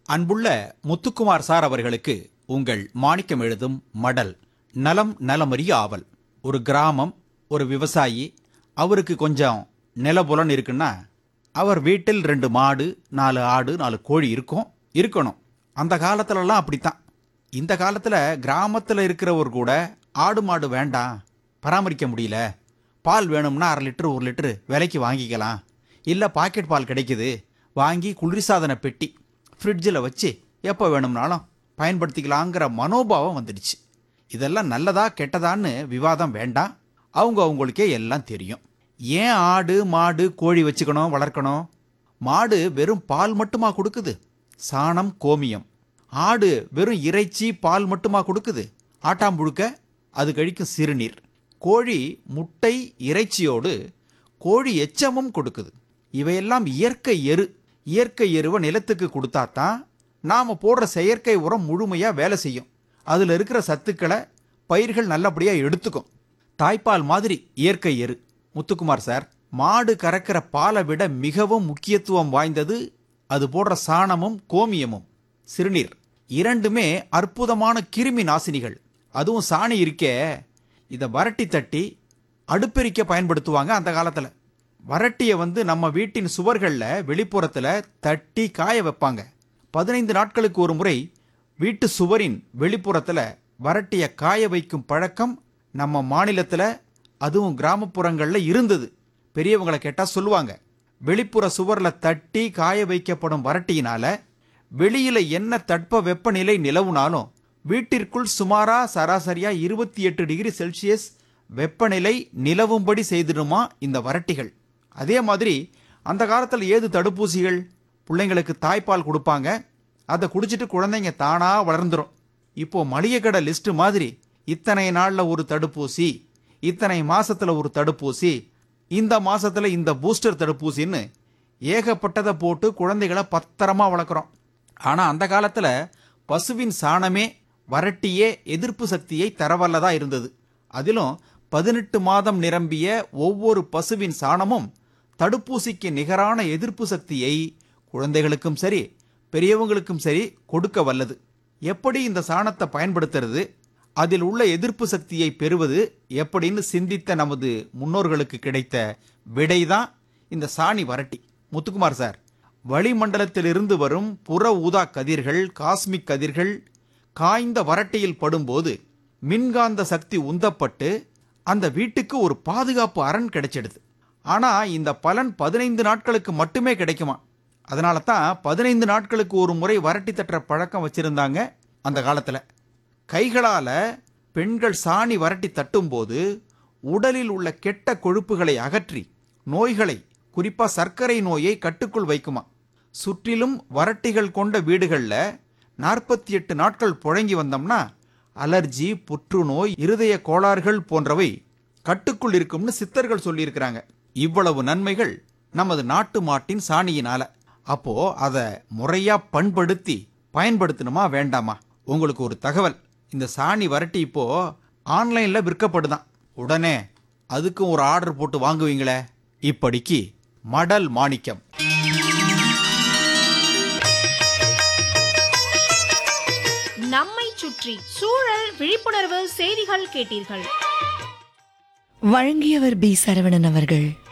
அன்புள்ள முத்துக்குமார் சார் அவர்களுக்கு உங்கள் மாணிக்கம் எழுதும் மடல் நலம் நலமறிய ஆவல் ஒரு கிராமம் ஒரு விவசாயி அவருக்கு கொஞ்சம் நிலபுலன் இருக்குன்னா அவர் வீட்டில் ரெண்டு மாடு நாலு ஆடு நாலு கோழி இருக்கும் இருக்கணும் அந்த காலத்துலலாம் அப்படித்தான் இந்த காலத்தில் கிராமத்தில் இருக்கிறவர் கூட ஆடு மாடு வேண்டாம் பராமரிக்க முடியல பால் வேணும்னா அரை லிட்டர் ஒரு லிட்டர் விலைக்கு வாங்கிக்கலாம் இல்லை பாக்கெட் பால் கிடைக்குது வாங்கி குளிர்சாதன பெட்டி ஃப்ரிட்ஜில் வச்சு எப்போ வேணும்னாலும் பயன்படுத்திக்கலாங்கிற மனோபாவம் வந்துடுச்சு இதெல்லாம் நல்லதா கெட்டதான்னு விவாதம் வேண்டாம் அவங்க அவங்களுக்கே எல்லாம் தெரியும் ஏன் ஆடு மாடு கோழி வச்சுக்கணும் வளர்க்கணும் மாடு வெறும் பால் மட்டுமா கொடுக்குது சாணம் கோமியம் ஆடு வெறும் இறைச்சி பால் மட்டுமா கொடுக்குது ஆட்டாம்புழுக்க அது கழிக்கும் சிறுநீர் கோழி முட்டை இறைச்சியோடு கோழி எச்சமும் கொடுக்குது இவையெல்லாம் இயற்கை எரு இயற்கை எருவை நிலத்துக்கு கொடுத்தாதான் நாம போடுற செயற்கை உரம் முழுமையா வேலை செய்யும் அதுல இருக்கிற சத்துக்களை பயிர்கள் நல்லபடியா எடுத்துக்கும் தாய்ப்பால் மாதிரி இயற்கை எரு முத்துக்குமார் சார் மாடு கறக்கிற பாலை விட மிகவும் முக்கியத்துவம் வாய்ந்தது அது போடுற சாணமும் கோமியமும் சிறுநீர் இரண்டுமே அற்புதமான கிருமி நாசினிகள் அதுவும் சாணி இருக்கே இதை வரட்டி தட்டி அடுப்பெரிக்க பயன்படுத்துவாங்க அந்த காலத்தில் வரட்டியை வந்து நம்ம வீட்டின் சுவர்களில் வெளிப்புறத்தில் தட்டி காய வைப்பாங்க பதினைந்து நாட்களுக்கு ஒரு முறை வீட்டு சுவரின் வெளிப்புறத்தில் வரட்டியை காய வைக்கும் பழக்கம் நம்ம மாநிலத்தில் அதுவும் கிராமப்புறங்களில் இருந்தது பெரியவங்களை கேட்டால் சொல்லுவாங்க வெளிப்புற சுவரில் தட்டி காய வைக்கப்படும் வரட்டியினால வெளியில என்ன தட்ப வெப்பநிலை நிலவுனாலும் வீட்டிற்குள் சுமாரா சராசரியா இருபத்தி எட்டு டிகிரி செல்சியஸ் வெப்பநிலை நிலவும்படி செய்திடுமா இந்த வரட்டிகள் அதே மாதிரி அந்த காலத்தில் ஏது தடுப்பூசிகள் பிள்ளைங்களுக்கு தாய்ப்பால் கொடுப்பாங்க அதை குடிச்சிட்டு குழந்தைங்க தானா வளர்ந்துரும் இப்போ மளிகை கடை லிஸ்ட் மாதிரி இத்தனை நாள்ல ஒரு தடுப்பூசி இத்தனை மாசத்துல ஒரு தடுப்பூசி இந்த மாசத்துல இந்த பூஸ்டர் தடுப்பூசின்னு ஏகப்பட்டதை போட்டு குழந்தைகளை பத்திரமா வளர்க்குறோம் ஆனா அந்த காலத்துல பசுவின் சாணமே வரட்டியே எதிர்ப்பு சக்தியை தரவல்லதா இருந்தது அதிலும் பதினெட்டு மாதம் நிரம்பிய ஒவ்வொரு பசுவின் சாணமும் தடுப்பூசிக்கு நிகரான எதிர்ப்பு சக்தியை குழந்தைகளுக்கும் சரி பெரியவங்களுக்கும் சரி கொடுக்க வல்லது எப்படி இந்த சாணத்தை பயன்படுத்துறது அதில் உள்ள எதிர்ப்பு சக்தியை பெறுவது எப்படின்னு சிந்தித்த நமது முன்னோர்களுக்கு கிடைத்த விடைதான் இந்த சாணி வரட்டி முத்துக்குமார் சார் வளிமண்டலத்திலிருந்து வரும் புற ஊதா கதிர்கள் காஸ்மிக் கதிர்கள் காய்ந்த வரட்டியில் படும்போது மின்காந்த சக்தி உந்தப்பட்டு அந்த வீட்டுக்கு ஒரு பாதுகாப்பு அரண் கிடைச்சிடுது ஆனா இந்த பலன் பதினைந்து நாட்களுக்கு மட்டுமே கிடைக்குமா அதனால தான் பதினைந்து நாட்களுக்கு ஒரு முறை வரட்டி தட்டுற பழக்கம் வச்சிருந்தாங்க அந்த காலத்துல கைகளால பெண்கள் சாணி வரட்டி தட்டும்போது உடலில் உள்ள கெட்ட கொழுப்புகளை அகற்றி நோய்களை குறிப்பா சர்க்கரை நோயை கட்டுக்குள் வைக்குமா சுற்றிலும் வரட்டிகள் கொண்ட வீடுகள்ல நாற்பத்தி எட்டு நாட்கள் புழங்கி வந்தோம்னா அலர்ஜி புற்றுநோய் இருதய கோளாறுகள் போன்றவை கட்டுக்குள் இருக்கும்னு சித்தர்கள் சொல்லியிருக்கிறாங்க இவ்வளவு நன்மைகள் நமது நாட்டு மாட்டின் சாணியினால அப்போ அதை முறையா பண்படுத்தி பயன்படுத்தணுமா வேண்டாமா உங்களுக்கு ஒரு தகவல் இந்த சாணி வரட்டி இப்போ ஆன்லைன்ல விற்கப்படுதான் உடனே அதுக்கும் ஒரு ஆர்டர் போட்டு வாங்குவீங்களே இப்படிக்கு மடல் மாணிக்கம் நம்மை சுற்றி சூழல் விழிப்புணர்வு செய்திகள் கேட்டீர்கள் வழங்கியவர் பி சரவணன் அவர்கள்